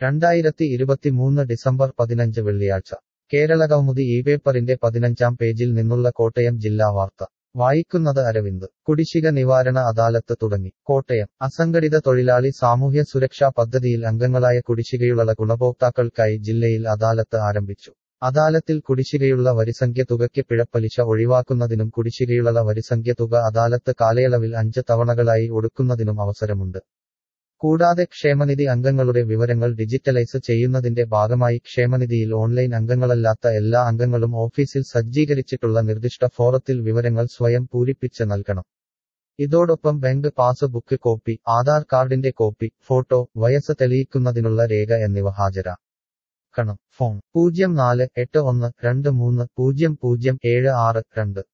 രണ്ടായിരത്തി ഇരുപത്തിമൂന്ന് ഡിസംബർ പതിനഞ്ച് വെള്ളിയാഴ്ച കേരളകൗമുദി ഈ പേപ്പറിന്റെ പതിനഞ്ചാം പേജിൽ നിന്നുള്ള കോട്ടയം ജില്ലാ വാർത്ത വായിക്കുന്നത് അരവിന്ദ് കുടിശ്ശിക നിവാരണ അദാലത്ത് തുടങ്ങി കോട്ടയം അസംഘടിത തൊഴിലാളി സാമൂഹ്യ സുരക്ഷാ പദ്ധതിയിൽ അംഗങ്ങളായ കുടിശ്ശികയുള്ള ഗുണഭോക്താക്കൾക്കായി ജില്ലയിൽ അദാലത്ത് ആരംഭിച്ചു അദാലത്തിൽ കുടിശ്ശികയുള്ള വരിസംഖ്യ തുകയ്ക്ക് പിഴപ്പലിശ ഒഴിവാക്കുന്നതിനും കുടിശ്ശികയുള്ള വരിസംഖ്യ തുക അദാലത്ത് കാലയളവിൽ അഞ്ച് തവണകളായി ഒടുക്കുന്നതിനും അവസരമുണ്ട് കൂടാതെ ക്ഷേമനിധി അംഗങ്ങളുടെ വിവരങ്ങൾ ഡിജിറ്റലൈസ് ചെയ്യുന്നതിന്റെ ഭാഗമായി ക്ഷേമനിധിയിൽ ഓൺലൈൻ അംഗങ്ങളല്ലാത്ത എല്ലാ അംഗങ്ങളും ഓഫീസിൽ സജ്ജീകരിച്ചിട്ടുള്ള നിർദ്ദിഷ്ട ഫോറത്തിൽ വിവരങ്ങൾ സ്വയം പൂരിപ്പിച്ച് നൽകണം ഇതോടൊപ്പം bank pass book copy Aadhaar കാർഡിന്റെ കോപ്പി ഫോട്ടോ വയസ്സ് തെളിയിക്കുന്നതിനുള്ള രേഖ എന്നിവ ഹാജരാക്കണം ഫോൺ പൂജ്യം നാല് എട്ട് ഒന്ന് രണ്ട് മൂന്ന് പൂജ്യം പൂജ്യം ഏഴ് ആറ് രണ്ട്